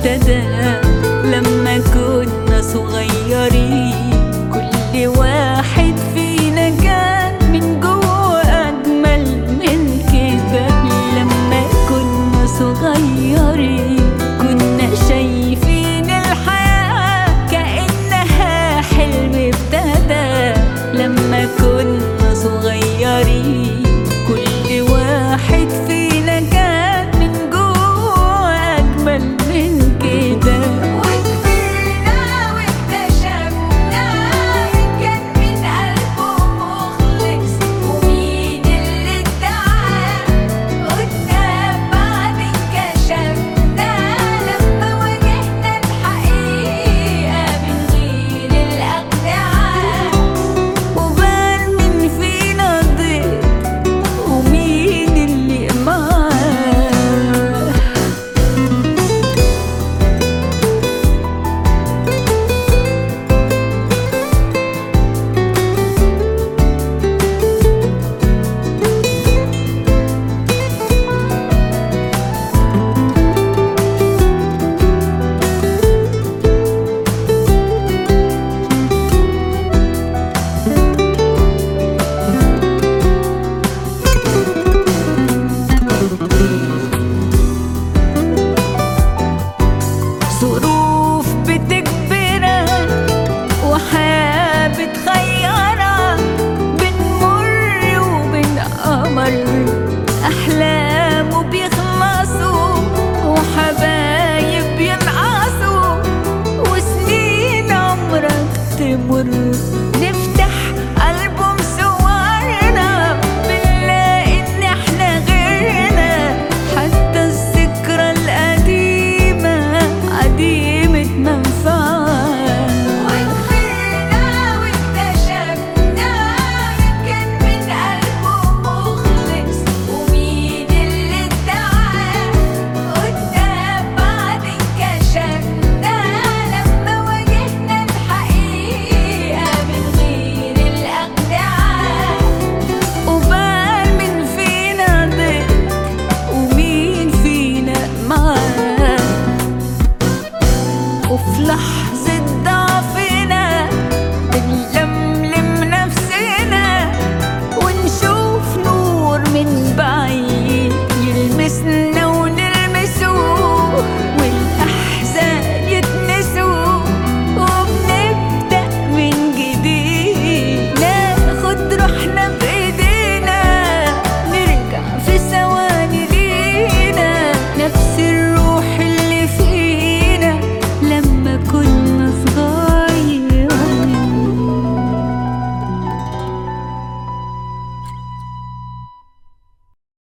ابتدى لما كنا صغيرين كل واحد فينا كان من جوه أجمل من كده لما كنا صغيرين كنا شايفين الحياة كأنها حلم ابتدى لما كنا صغيرين كل واحد فينا كان من جوه أجمل من كده وكبرنا واكتشفنا كان من قلبه مخلص ومين اللي ادعى قدام بعد انكشفنا لما واجهنا الحقيقة من غير الأقنعة وبان من فينا ضيق ومين اللي معاه ظروف بتجبرك وحياة بتخيرك بنمر وبنقمر أحلام بيخلصوا وحبايب بينقصوا وسنين عمرك تمر نفتح ألبوم صورنا بنلاقي إن إحنا غيرنا حتى الذكرى القديمة عديمة منفعة وكبرنا واكتشفنا كان من قلبه مخلص ومين اللي ادعى قدام بعد انكشفنا لما واجهنا الحقيقة من غير الأقنعة وبان من فينا ضيق ومين فينا معاه وفي لحظة